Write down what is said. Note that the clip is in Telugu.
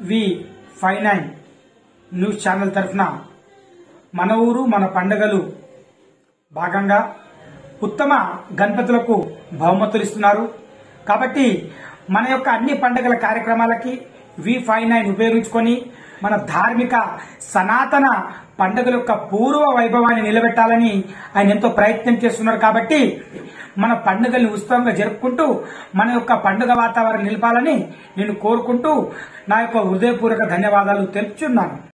వి ఫైవ్ నైన్ న్యూస్ ఛానల్ తరఫున మన ఊరు మన పండుగలు భాగంగా ఉత్తమ గణపతులకు బహుమతులు ఇస్తున్నారు కాబట్టి మన యొక్క అన్ని పండుగల కార్యక్రమాలకి వి ఫైవ్ నైన్ ఉపయోగించుకొని మన ధార్మిక సనాతన పండుగల యొక్క పూర్వ వైభవాన్ని నిలబెట్టాలని ఆయన ఎంతో ప్రయత్నం చేస్తున్నారు కాబట్టి మన పండుగల్ని ఉత్సవంగా జరుపుకుంటూ మన యొక్క పండుగ వాతావరణం నిలపాలని నేను కోరుకుంటూ నా యొక్క హృదయపూర్వక ధన్యవాదాలు తెలుపుచున్నాను